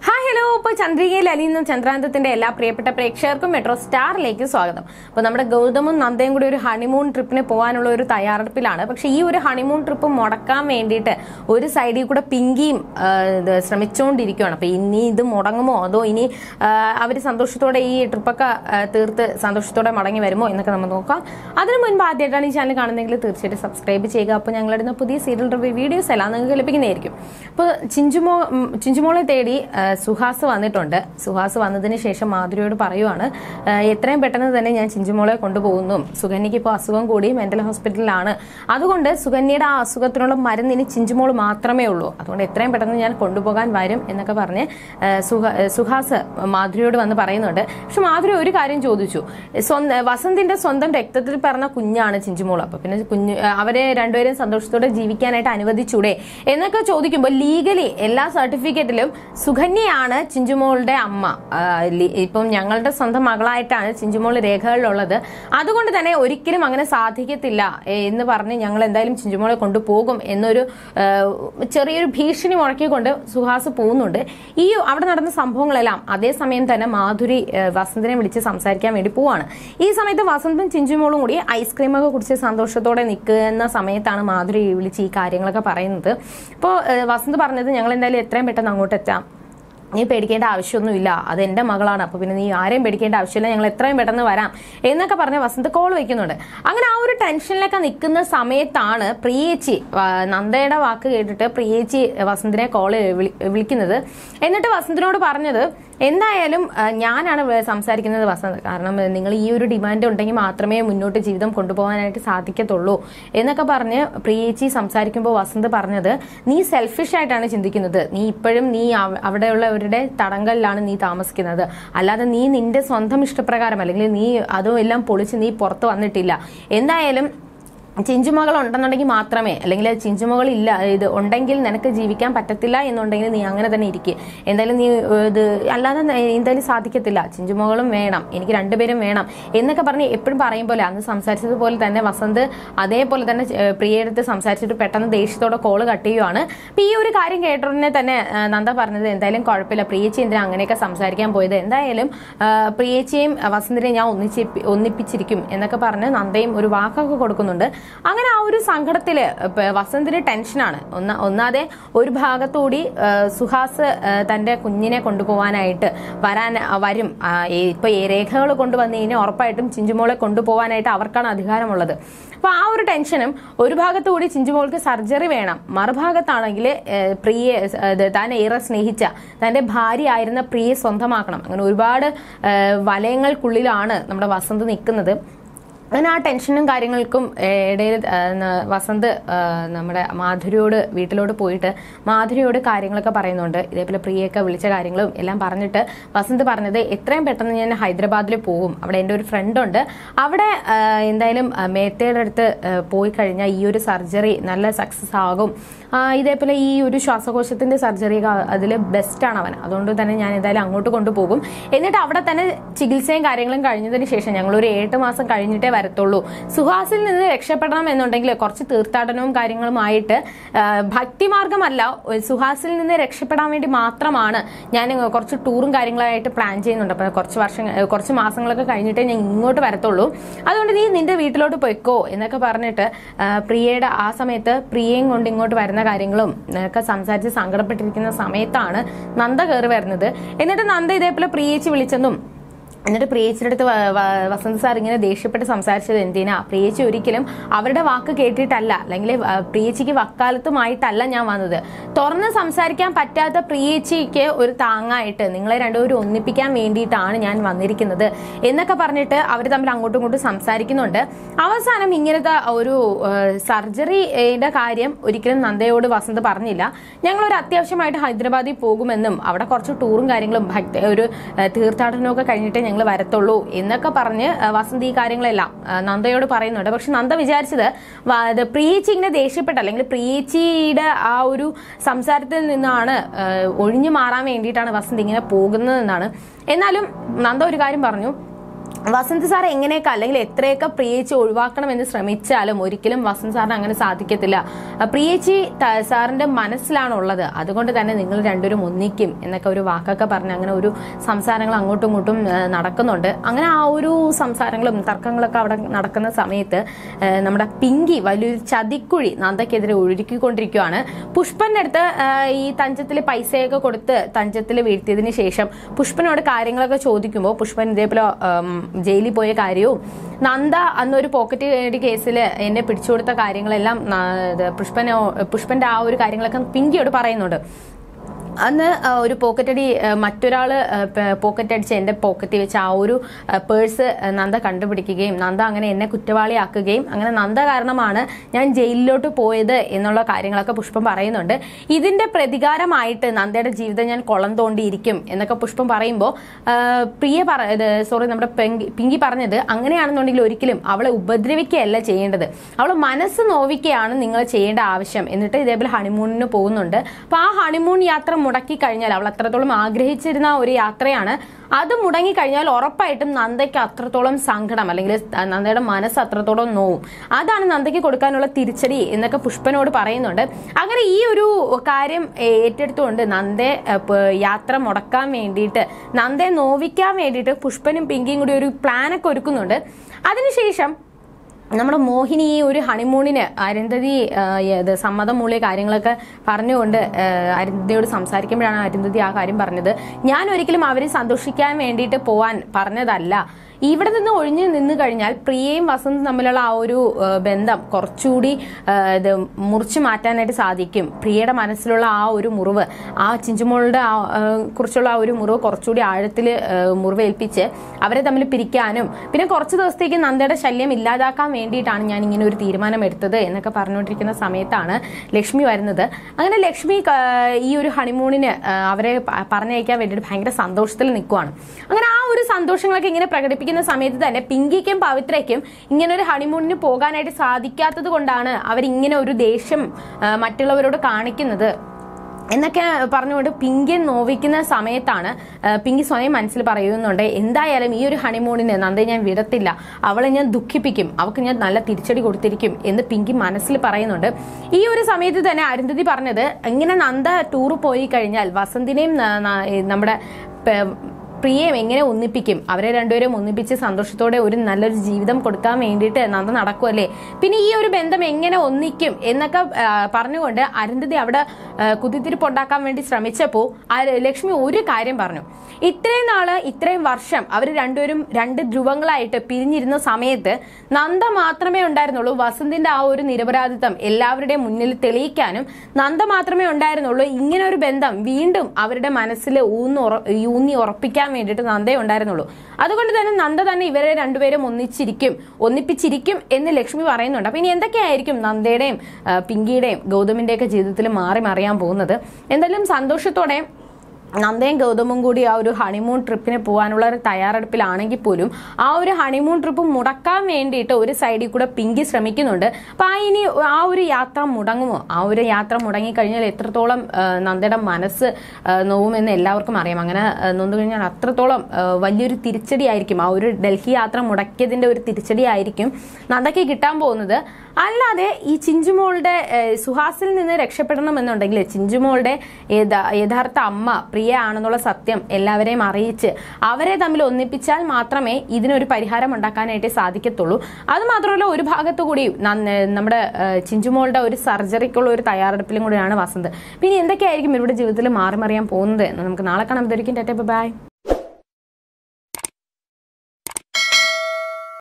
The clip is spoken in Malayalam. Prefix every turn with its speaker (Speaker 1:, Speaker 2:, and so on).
Speaker 1: ഹായ് ഹലോ ഇപ്പോൾ ചന്ദ്രികയിൽ അലിയുന്ന ചന്ദ്രാന്തത്തിന്റെ എല്ലാ പ്രിയപ്പെട്ട പ്രേക്ഷകർക്കും മെട്രോ സ്റ്റാറിലേക്ക് സ്വാഗതം അപ്പോൾ നമ്മുടെ ഗൗതമും നന്ദയും കൂടി ഒരു ഹണിമൂൺ ട്രിപ്പിന് പോകാനുള്ള ഒരു തയ്യാറെടുപ്പിലാണ് പക്ഷേ ഈ ഒരു ഹണിമൂൺ ട്രിപ്പ് മുടക്കാൻ വേണ്ടിയിട്ട് ഒരു സൈഡിൽ കൂടെ പിങ്കിയും ആ, ഇത് ശ്രമിച്ചുകൊണ്ടിരിക്കുകയാണ് അപ്പോൾ ഇനി ഇത് മുടങ്ങുമോ അതോ ഇനി അവർ സന്തോഷത്തോടെ ഈ ട്രിപ്പൊക്കെ ആ, തീർത്ത് സന്തോഷത്തോടെ മടങ്ങി വരുമോ എന്നൊക്കെ നമ്മൾ നോക്കാം അതിനു മുൻപ് ആദ്യമായിട്ടാണ് ഈ ചാനൽ കാണുന്നതെങ്കിൽ തീർച്ചയായിട്ടും സബ്സ്ക്രൈബ് ചെയ്യുക അപ്പോൾ ഞങ്ങളിടുന്ന പുതിയ സീരിയൽ റിവ്യൂ വീഡിയോസ് എല്ലാം നിങ്ങൾക്ക് ലഭിക്കുന്നതായിരിക്കും അപ്പോൾ ചിഞ്ചുമോ ഉം, ചിഞ്ചുമോളെ തേടി ആ, സുഹാസ് വന്നിട്ടുണ്ട് സുഹാസ് വന്നതിന് ശേഷം മാധുരിയോട് പറയുവാണ് ആ, എത്രയും പെട്ടെന്ന് തന്നെ ഞാൻ ചിഞ്ചുമോളെ കൊണ്ടുപോകുന്നു സുകന്യയ്ക്ക് ഇപ്പോൾ അസുഖം കൂടി മെന്റൽ ഹോസ്പിറ്റലിലാണ് അതുകൊണ്ട് സുകന്യയുടെ ആ അസുഖത്തിനുള്ള മരുന്ന് ഇനി ചിഞ്ചുമോൾ മാത്രമേ ഉള്ളൂ അതുകൊണ്ട് എത്രയും പെട്ടെന്ന് ഞാൻ കൊണ്ടുപോകാൻ വരും എന്നൊക്കെ പറഞ്ഞ് ആ, സുഹ- സുഹാസ് മാധുരിയോട് വന്ന് പറയുന്നുണ്ട് പക്ഷെ മാധുരി ഒരു കാര്യം ചോദിച്ചു സ്വന്തം വസന്തിന്റെ സ്വന്തം രക്തത്തിൽ പറഞ്ഞ കുഞ്ഞാണ് ചിഞ്ചുമോൾ അപ്പൊ പിന്നെ കുഞ്ഞ് അവരെ രണ്ടുപേരും സന്തോഷത്തോടെ ജീവിക്കാനായിട്ട് അനുവദിച്ചൂടെ എന്നൊക്കെ ചോദിക്കുമ്പോൾ ലീഗലി എല്ലാ സർട്ടിഫിക്കറ്റിലും സുകന്യയാണ് ചിഞ്ചുമോളുടെ അമ്മ ആ, ലി- ഇപ്പം ഞങ്ങളുടെ സ്വന്തം മകളായിട്ടാണ് ചിഞ്ചുമോൾ രേഖകളിലുള്ളത് അതുകൊണ്ട് തന്നെ ഒരിക്കലും അങ്ങനെ സാധിക്കത്തില്ല ഏ, എന്ന് പറഞ്ഞ് ഞങ്ങൾ എന്തായാലും ചിഞ്ചുമോളെ കൊണ്ടുപോകും എന്നൊരു ആ, ചെറിയൊരു ഭീഷണി മുഴക്കിക്കൊണ്ട് സുഹാസ് പോകുന്നുണ്ട് ഈ അവിടെ നടന്ന സംഭവങ്ങളെല്ലാം അതേസമയം തന്നെ മാധുരി ആ, വസന്തിനെ വിളിച്ച് സംസാരിക്കാൻ വേണ്ടി പോവാണ് ഈ സമയത്ത് വസന്തും ചിഞ്ചുമോളും കൂടി ഐസ്ക്രീമൊക്കെ കുടിച്ച് സന്തോഷത്തോടെ നിൽക്കുന്ന സമയത്താണ് മാധുരി വിളിച്ച് ഈ കാര്യങ്ങളൊക്കെ പറയുന്നത് അപ്പോൾ വസന്ത് പറഞ്ഞത് ഞങ്ങൾ എന്തായാലും എത്രയും പെട്ടെന്ന് അങ്ങോട്ട് എത്താം നീ പേടിക്കേണ്ട ആവശ്യമൊന്നുമില്ല അത് എൻ്റെ മകളാണ് അപ്പോൾ പിന്നെ നീ ആരെയും പേടിക്കേണ്ട ആവശ്യമില്ല ഞങ്ങൾ എത്രയും പെട്ടെന്ന് വരാം എന്നൊക്കെ പറഞ്ഞ് വസന്ത് കോൾ വയ്ക്കുന്നുണ്ട് അങ്ങനെ ആ ഒരു ടെൻഷനിലൊക്കെ നിൽക്കുന്ന സമയത്താണ് പ്രിയേച്ചി ആ, നന്ദയുടെ വാക്ക് കേട്ടിട്ട് പ്രിയേച്ചി വസന്തിനെ കോൾ വിളിക്കുന്നത് എന്നിട്ട് വസന്തിനോട് പറഞ്ഞത് എന്തായാലും ആ, ഞാനാണ് ഇവിടെ സംസാരിക്കുന്നത് വസന്ത് കാരണം നിങ്ങൾ ഈ ഒരു ഡിമാൻഡ് ഉണ്ടെങ്കിൽ മാത്രമേ മുന്നോട്ട് ജീവിതം കൊണ്ടുപോകാനായിട്ട് സാധിക്കത്തുള്ളൂ എന്നൊക്കെ പറഞ്ഞ് പ്രിയേച്ചി സംസാരിക്കുമ്പോൾ വസന്ത് പറഞ്ഞത് നീ സെൽഫിഷ് ആയിട്ടാണ് ചിന്തിക്കുന്നത് നീ ഇപ്പോഴും നീ അവ- അവിടെയുള്ളവരുടെ തടങ്കലിലാണ് നീ താമസിക്കുന്നത് അല്ലാതെ നീ നിന്റെ സ്വന്തം ഇഷ്ടപ്രകാരം അല്ലെങ്കിൽ നീ അതും എല്ലാം പൊളിച്ച് നീ പുറത്ത് വന്നിട്ടില്ല എന്തായാലും ചിഞ്ചുമകൾ ഉണ്ടെന്നുണ്ടെങ്കിൽ മാത്രമേ അല്ലെങ്കിൽ ചിഞ്ചുമകൾ ഇല്ല ഇത് ഉണ്ടെങ്കിൽ നിനക്ക് ജീവിക്കാൻ പറ്റത്തില്ല എന്നുണ്ടെങ്കിൽ നീ അങ്ങനെ തന്നെ ഇരിക്കുക എന്തായാലും നീ ഏഹ്, ഇത് അല്ലാതെ ന- എന്തായാലും സാധിക്കത്തില്ല ചിഞ്ചുമകളും വേണം എനിക്ക് രണ്ടുപേരും വേണം എന്നൊക്കെ പറഞ്ഞ് എപ്പോഴും പറയും പോലെ അന്ന് സംസാരിച്ചതുപോലെ തന്നെ വസന്ത് അതേപോലെ തന്നെ ഏഹ്, പ്രിയയെടുത്ത് സംസാരിച്ചിട്ട് പെട്ടെന്ന് ദേഷ്യത്തോടെ കോള് കട്ട് ചെയ്യുവാണ് അപ്പൊ ഈ ഒരു കാര്യം കേട്ടോടനെ തന്നെ ഏഹ്, നന്ദ പറഞ്ഞത് എന്തായാലും കുഴപ്പമില്ല പ്രിയേച്ചി എന്തിനാ അങ്ങനെയൊക്കെ സംസാരിക്കാൻ പോയത് എന്തായാലും ഏഹ്, പ്രിയേച്ചിയും വസന്തിനെയും ഞാൻ ഒന്നിച്ച് ഒന്നിപ്പിച്ചിരിക്കും എന്നൊക്കെ പറഞ്ഞ് നന്ദയും ഒരു വാക്കൊക്കെ കൊടുക്കുന്നുണ്ട് അങ്ങനെ ആ ഒരു സങ്കടത്തില് ഇപ്പൊ വസന്തിന് ടെൻഷനാണ് ഒന്ന ഒന്നാതെ ഒരു ഭാഗത്തുകൂടി ആ, സുഹാസ് ആ, തന്റെ കുഞ്ഞിനെ കൊണ്ടുപോകാനായിട്ട് വരാൻ ആ, വരും ആ, ഈ ഇപ്പൊ ഈ രേഖകൾ കൊണ്ടുവന്ന് കഴിഞ്ഞാൽ ഉറപ്പായിട്ടും ചിഞ്ചുമോളെ കൊണ്ടുപോകാനായിട്ട് അവർക്കാണ് അധികാരമുള്ളത് അപ്പൊ ആ ഒരു ടെൻഷനും ഒരു ഭാഗത്തുകൂടി ചിഞ്ചുമോൾക്ക് സർജറി വേണം മറുഭാഗത്താണെങ്കിൽ പ്രിയെ ഏ, ഇത് താൻ ഏറെ സ്നേഹിച്ച തന്റെ ഭാര്യ ആയിരുന്ന പ്രിയെ സ്വന്തമാക്കണം അങ്ങനെ ഒരുപാട് ഏ, വലയങ്ങൾക്കുള്ളിലാണ് നമ്മുടെ വസന്ത് നിൽക്കുന്നത് അങ്ങനെ ആ ടെൻഷനും കാര്യങ്ങൾക്കും ഏഹ്, ഇടയിൽ ഏഹ്, ന- വസന്ത് ഏഹ്, നമ്മുടെ മാധുരിയോട് വീട്ടിലോട്ട് പോയിട്ട് മാധുരിയോട് കാര്യങ്ങളൊക്കെ പറയുന്നുണ്ട് ഇതേപോലെ പ്രിയൊക്കെ വിളിച്ച കാര്യങ്ങളും എല്ലാം പറഞ്ഞിട്ട് വസന്ത് പറഞ്ഞത് എത്രയും പെട്ടെന്ന് ഞാൻ ഹൈദരാബാദിൽ പോകും അവിടെ എൻ്റെ ഒരു ഫ്രണ്ട് ഉണ്ട് അവിടെ ഏഹ്, എന്തായാലും ഏഹ്, മേത്തയുടെ അടുത്ത് ഏഹ്, പോയി കഴിഞ്ഞാൽ ഈ ഒരു സർജറി നല്ല സക്സസ് ആകും ആ, ഇതേപോലെ ഈ ഒരു ശ്വാസകോശത്തിന്റെ സർജറി അതിൽ ബെസ്റ്റാണ് അവൻ അതുകൊണ്ട് തന്നെ ഞാൻ എന്തായാലും അങ്ങോട്ട് കൊണ്ടുപോകും എന്നിട്ട് അവിടെ തന്നെ ചികിത്സയും കാര്യങ്ങളും കഴിഞ്ഞതിന് ശേഷം ഞങ്ങൾ ഒരു ഏട്ട് മാസം കഴിഞ്ഞിട്ടേ വരത്തുള്ളൂ സുഹാസിൽ നിന്ന് രക്ഷപ്പെടണം എന്നുണ്ടെങ്കിൽ കുറച്ച് തീർത്ഥാടനവും കാര്യങ്ങളുമായിട്ട് ആ, ഭക്തിമാർഗമല്ല ഒരു സുഹാസിൽ നിന്ന് രക്ഷപ്പെടാൻ വേണ്ടി മാത്രമാണ് ഞാൻ കുറച്ച് ടൂറും കാര്യങ്ങളായിട്ട് പ്ലാൻ ചെയ്യുന്നുണ്ട് അപ്പൊ കുറച്ച് വർഷം കുറച്ച് മാസങ്ങളൊക്കെ കഴിഞ്ഞിട്ടേ ഞാൻ ഇങ്ങോട്ട് വരത്തുള്ളൂ അതുകൊണ്ട് നീ നിന്റെ വീട്ടിലോട്ട് പൊയ്ക്കോ എന്നൊക്കെ പറഞ്ഞിട്ട് ആ, പ്രിയയുടെ ആ സമയത്ത് പ്രിയയും കൊണ്ട് ഇങ്ങോട്ട് വരുന്ന കാര്യങ്ങളും ഒക്കെ സംസാരിച്ച് സങ്കടപ്പെട്ടിരിക്കുന്ന സമയത്താണ് നന്ദ കയറി വരുന്നത് എന്നിട്ട് നന്ദ ഇതേപോലെ പ്രിയേച്ചി വിളിച്ചെന്നും എന്നിട്ട് പ്രിയേച്ചിയുടെ അടുത്ത് വ- വ- വസന്ത് സാർ ഇങ്ങനെ ദേഷ്യപ്പെട്ട് സംസാരിച്ചത് എന്തിനാ പ്രിയേച്ചി ഒരിക്കലും അവരുടെ വാക്ക് കേട്ടിട്ടല്ല അല്ലെങ്കിൽ ആ, പ്രിയേച്ചിക്ക് വക്കാലത്തുമായിട്ടല്ല ഞാൻ വന്നത് തുറന്ന് സംസാരിക്കാൻ പറ്റാത്ത പ്രിയേച്ചിക്ക് ഒരു താങ്ങായിട്ട് നിങ്ങളെ രണ്ടുപേരും ഒന്നിപ്പിക്കാൻ വേണ്ടിയിട്ടാണ് ഞാൻ വന്നിരിക്കുന്നത് എന്നൊക്കെ പറഞ്ഞിട്ട് അവർ തമ്മിൽ അങ്ങോട്ടും ഇങ്ങോട്ടും സംസാരിക്കുന്നുണ്ട് അവസാനം ഇങ്ങനത്തെ ഒരു സർജറിയുടെ കാര്യം ഒരിക്കലും നന്ദയോട് വസന്ത് പറഞ്ഞില്ല ഞങ്ങൾ ഒരു അത്യാവശ്യമായിട്ട് ഹൈദരാബാദിൽ പോകുമെന്നും അവിടെ കുറച്ച് ടൂറും കാര്യങ്ങളും ഭക്തി ഒരു ആ, തീർത്ഥാടനവും ഒക്കെ കഴിഞ്ഞിട്ടേ ഞങ്ങൾ വരത്തുള്ളൂ എന്നൊക്കെ പറഞ്ഞ് ആ, വസന്ത് ഈ കാര്യങ്ങളെല്ലാം ആ, നന്ദയോട് പറയുന്നുണ്ട് പക്ഷെ നന്ദ വിചാരിച്ചത് വ- ഇത് പ്രിയേച്ചി ഇങ്ങനെ ദേഷ്യപ്പെട്ട അല്ലെങ്കിൽ പ്രിയേച്ചിയുടെ ആ ഒരു സംസാരത്തിൽ നിന്നാണ് ആ, ഒഴിഞ്ഞു മാറാൻ വേണ്ടിയിട്ടാണ് വസന്ത് ഇങ്ങനെ പോകുന്നതെന്നാണ് എന്നാലും നന്ദ ഒരു കാര്യം പറഞ്ഞു വസന്ത് സാർ എങ്ങനെയൊക്കെ അല്ലെങ്കിൽ എത്രയൊക്കെ പ്രിയേച്ചി ഒഴിവാക്കണം എന്ന് ശ്രമിച്ചാലും ഒരിക്കലും വസന്ത് സാറിന് അങ്ങനെ സാധിക്കത്തില്ല ആ, പ്രിയേച്ചി ത- സാറിന്റെ മനസ്സിലാണുള്ളത് അതുകൊണ്ട് തന്നെ നിങ്ങൾ രണ്ടുപേരും ഒന്നിക്കും എന്നൊക്കെ ഒരു വാക്കൊക്കെ പറഞ്ഞ് അങ്ങനെ ഒരു സംസാരങ്ങൾ അങ്ങോട്ടും ഇങ്ങോട്ടും ആ, നടക്കുന്നുണ്ട് അങ്ങനെ ആ ഒരു സംസാരങ്ങളും തർക്കങ്ങളൊക്കെ അവിടെ നടക്കുന്ന സമയത്ത് ആ, നമ്മുടെ പിങ്കി വലിയൊരു ചതിക്കുഴി നന്ദക്കെതിരെ ഒഴുക്കിക്കൊണ്ടിരിക്കുകയാണ് പുഷ്പന്റെ അടുത്ത് ആ, ഈ തഞ്ചത്തിൽ പൈസയൊക്കെ കൊടുത്ത് തഞ്ചത്തിൽ വീഴ്ത്തിയതിന് ശേഷം പുഷ്പനോട് കാര്യങ്ങളൊക്കെ ചോദിക്കുമ്പോൾ പുഷ്പൻ ഇതേപോലെ ഉം, ജയിലിൽ പോയ കാര്യവും നന്ദ അന്നൊരു പോക്കറ്റ് കേടി കേസിൽ എന്നെ പിടിച്ചു കൊടുത്ത കാര്യങ്ങളെല്ലാം ന- ഇത് പുഷ്പനോ പുഷ്പന്റെ ആ ഒരു കാര്യങ്ങളൊക്കെ പിങ്കിയോട് പറയുന്നുണ്ട് അന്ന് ആ, ഒരു പോക്കറ്റ് അടി ആ, മറ്റൊരാള് ആ, പ- പോക്കറ്റ് അടിച്ച് എന്റെ പോക്കറ്റിൽ വെച്ച് ആ ഒരു ആ, പേഴ്സ് ആ, നന്ദ കണ്ടുപിടിക്കുകയും നന്ദ അങ്ങനെ എന്നെ കുറ്റവാളിയാക്കുകയും അങ്ങനെ നന്ദ കാരണമാണ് ഞാൻ ജയിലിലോട്ട് പോയത് എന്നുള്ള കാര്യങ്ങളൊക്കെ പുഷ്പം പറയുന്നുണ്ട് ഇതിന്റെ പ്രതികാരമായിട്ട് നന്ദയുടെ ജീവിതം ഞാൻ കുളം തോണ്ടിയിരിക്കും എന്നൊക്കെ പുഷ്പം പറയുമ്പോൾ പ്രിയ പറ സോറി നമ്മുടെ പെങ്കി- പിങ്കി പറഞ്ഞത് അങ്ങനെയാണെന്നുണ്ടെങ്കിൽ ഒരിക്കലും അവളെ ഉപദ്രവിക്കുകയല്ല ചെയ്യേണ്ടത് അവൾ മനസ്സ് നോവിക്കുകയാണ് നിങ്ങൾ ചെയ്യേണ്ട ആവശ്യം എന്നിട്ട് ഇതേപോലെ ഹണിമൂണിന് പോകുന്നുണ്ട് അപ്പൊ ആ ഹണിമൂൺ യാത്ര മുടക്കി കഴിഞ്ഞാൽ അവൾ അത്രത്തോളം ആഗ്രഹിച്ചിരുന്ന ഒരു യാത്രയാണ് അത് മുടങ്ങി കഴിഞ്ഞാൽ ഉറപ്പായിട്ടും നന്ദയ്ക്ക് അത്രത്തോളം സങ്കടം അല്ലെങ്കിൽ നന്ദയുടെ മനസ്സ് അത്രത്തോളം നോവും അതാണ് നന്ദയ്ക്ക് കൊടുക്കാനുള്ള തിരിച്ചടി എന്നൊക്കെ പുഷ്പനോട് പറയുന്നുണ്ട് അങ്ങനെ ഈ ഒരു കാര്യം ഏറ്റെടുത്തുകൊണ്ട് നന്ദയെ ഏ, പ- യാത്ര മുടക്കാൻ വേണ്ടിയിട്ട് നന്ദയെ നോവിക്കാൻ വേണ്ടിയിട്ട് പുഷ്പനും പിങ്കിയും കൂടി ഒരു പ്ലാനൊക്കെ ഒരുക്കുന്നുണ്ട് അതിനുശേഷം നമ്മുടെ മോഹിനി ഈ ഒരു ഹണിമൂണിന് അരുന്ധതി ആ, ഇത് സമ്മതം മൂളിയ കാര്യങ്ങളൊക്കെ പറഞ്ഞുകൊണ്ട് ആ, അരുന്ധതിയോട് സംസാരിക്കുമ്പോഴാണ് അരുന്ധതി ആ കാര്യം പറഞ്ഞത് ഞാൻ ഒരിക്കലും അവരെ സന്തോഷിക്കാൻ വേണ്ടിയിട്ട് പോവാൻ പറഞ്ഞതല്ല ഇവിടെ നിന്ന് ഒഴിഞ്ഞു നിന്ന് കഴിഞ്ഞാൽ പ്രിയയും വസന്തും തമ്മിലുള്ള ആ ഒരു ആ, ബന്ധം കുറച്ചുകൂടി ആ, ഇത് മുറിച്ചു മാറ്റാനായിട്ട് സാധിക്കും പ്രിയയുടെ മനസ്സിലുള്ള ആ ഒരു മുറിവ് ആ ചിഞ്ചുമോളുടെ ആ ആ, കുറിച്ചുള്ള ആ ഒരു മുറിവ് കുറച്ചുകൂടി ആഴത്തിൽ മുറിവേൽപ്പിച്ച് അവരെ തമ്മിൽ പിരിക്കാനും പിന്നെ കുറച്ച് ദിവസത്തേക്ക് നന്ദയുടെ ശല്യം ഇല്ലാതാക്കാൻ വേണ്ടിയിട്ടാണ് ഞാൻ ഇങ്ങനെ ഒരു തീരുമാനം എടുത്തത് എന്നൊക്കെ പറഞ്ഞുകൊണ്ടിരിക്കുന്ന സമയത്താണ് ലക്ഷ്മി വരുന്നത് അങ്ങനെ ലക്ഷ്മി ആ, ഈ ഒരു ഹണിമൂണിന് ആ, അവരെ പ- പറഞ്ഞയക്കാൻ വേണ്ടിയിട്ട് ഭയങ്കര സന്തോഷത്തിൽ നിൽക്കുവാണ് അങ്ങനെ ആ ഒരു സന്തോഷങ്ങളൊക്കെ ഇങ്ങനെ പ്രകടിപ്പിക്കുന്ന സമയത്ത് തന്നെ പിങ്കിക്കും പവിത്രയ്ക്കും ഇങ്ങനെ ഒരു ഹണിമൂണിന് പോകാനായിട്ട് സാധിക്കാത്തത് കൊണ്ടാണ് അവരിങ്ങനെ ഒരു ദേഷ്യം ആ, മറ്റുള്ളവരോട് കാണിക്കുന്നത് എന്നൊക്കെ പറഞ്ഞുകൊണ്ട് പിങ്കിയെ നോവിക്കുന്ന സമയത്താണ് ആ, പിങ്കി സ്വയം മനസ്സിൽ പറയുന്നുണ്ട് എന്തായാലും ഈ ഒരു ഹണിമൂണിന് നന്ദയെ ഞാൻ വിടത്തില്ല അവളെ ഞാൻ ദുഃഖിപ്പിക്കും അവൾക്ക് ഞാൻ നല്ല തിരിച്ചടി കൊടുത്തിരിക്കും എന്ന് പിങ്കി മനസ്സിൽ പറയുന്നുണ്ട് ഈ ഒരു സമയത്ത് തന്നെ അരുന്ധതി പറഞ്ഞത് ഇങ്ങനെ നന്ദ ടൂർ പോയി കഴിഞ്ഞാൽ വസന്തിനെയും ന- ന- നമ്മുടെ പെ- പ്രിയയും എങ്ങനെ ഒന്നിപ്പിക്കും അവരെ രണ്ടുപേരും ഒന്നിപ്പിച്ച് സന്തോഷത്തോടെ ഒരു നല്ലൊരു ജീവിതം കൊടുക്കാൻ വേണ്ടിയിട്ട് നന്ദ നടക്കുമല്ലേ പിന്നെ ഈ ഒരു ബന്ധം എങ്ങനെ ഒന്നിക്കും എന്നൊക്കെ ആ, പറഞ്ഞുകൊണ്ട് അരുന്ധതി അവിടെ ആ, കുത്തിത്തിരിപ്പുണ്ടാക്കാൻ വേണ്ടി ശ്രമിച്ചപ്പോൾ ആ ലക്ഷ്മി ഒരു കാര്യം പറഞ്ഞു ഇത്രയും നാള് ഇത്രയും വർഷം അവർ രണ്ടുപേരും രണ്ട് ധ്രുവങ്ങളായിട്ട് പിരിഞ്ഞിരുന്ന സമയത്ത് നന്ദ മാത്രമേ ഉണ്ടായിരുന്നുള്ളൂ വസന്തിന്റെ ആ ഒരു നിരപരാധിത്വം എല്ലാവരുടെയും മുന്നിൽ തെളിയിക്കാനും നന്ദ മാത്രമേ ഉണ്ടായിരുന്നുള്ളൂ ഇങ്ങനെ ഒരു ബന്ധം വീണ്ടും അവരുടെ മനസ്സിൽ ഊന്ന് ഉറ- ഊന്നി ഉറപ്പിക്കാൻ വേണ്ടിയിട്ട് നന്ദേ ഉണ്ടായിരുന്നുള്ളൂ അതുകൊണ്ട് തന്നെ നന്ദ തന്നെ ഇവരെ രണ്ടുപേരും ഒന്നിച്ചിരിക്കും ഒന്നിപ്പിച്ചിരിക്കും എന്ന് ലക്ഷ്മി പറയുന്നുണ്ട് അപ്പൊ ഇനി എന്തൊക്കെയായിരിക്കും നന്ദയുടെയും ആ, പിങ്കിയുടെയും ഗൗതമിന്റെയൊക്കെ ജീവിതത്തിൽ മാറി മറിയാൻ പോകുന്നത് എന്തായാലും സന്തോഷത്തോടെ നന്ദയും ഗൗതമും കൂടി ആ ഒരു ഹണിമൂൺ ട്രിപ്പിന് പോകാനുള്ള ഒരു തയ്യാറെടുപ്പിലാണെങ്കിൽ പോലും ആ ഒരു ഹണിമൂൺ ട്രിപ്പ് മുടക്കാൻ വേണ്ടിയിട്ട് ഒരു സൈഡിൽ കൂടെ പിങ്കി ശ്രമിക്കുന്നുണ്ട് അപ്പൊ ആ ഇനി ആ ഒരു യാത്ര മുടങ്ങുമോ ആ ഒരു യാത്ര മുടങ്ങി കഴിഞ്ഞാൽ എത്രത്തോളം ആ, നന്ദയുടെ മനസ്സ് ആ, നോവുമെന്ന് എല്ലാവർക്കും അറിയാം അങ്ങനെ ആ, നൊന്തു കഴിഞ്ഞാൽ അത്രത്തോളം ആ, വലിയൊരു തിരിച്ചടിയായിരിക്കും ആ ഒരു ഡൽഹി യാത്ര മുടക്കിയതിന്റെ ഒരു തിരിച്ചടിയായിരിക്കും നന്ദയ്ക്ക് കിട്ടാൻ പോകുന്നത് അല്ലാതെ ഈ ചിഞ്ചുമോളുടെ ഏഹ്, സുഹാസിൽ നിന്ന് രക്ഷപ്പെടണമെന്നുണ്ടെങ്കിൽ ചിഞ്ചുമോളുടെ യഥാ- യഥാർത്ഥ അമ്മ പ്രിയ ആണെന്നുള്ള സത്യം എല്ലാവരെയും അറിയിച്ച് അവരെ തമ്മിൽ ഒന്നിപ്പിച്ചാൽ മാത്രമേ ഇതിനൊരു പരിഹാരം ഉണ്ടാക്കാനായിട്ട് സാധിക്കത്തുള്ളൂ അത് മാത്രമല്ല ഒരു ഭാഗത്തു കൂടി നന്ന- നമ്മുടെ ഏഹ്, ചിഞ്ചുമോളുടെ ഒരു സർജറിക്കുള്ള ഒരു തയ്യാറെടുപ്പിലും കൂടിയാണ് വസന്ത് പിന്നെ എന്തൊക്കെയായിരിക്കും ഇവരുടെ ജീവിതത്തിൽ മാറി മറിയാൻ പോകുന്നത് എന്ന് നമുക്ക് നാളെ കാണാം ഇതൊരിക്കും ടാറ്റ ബൈ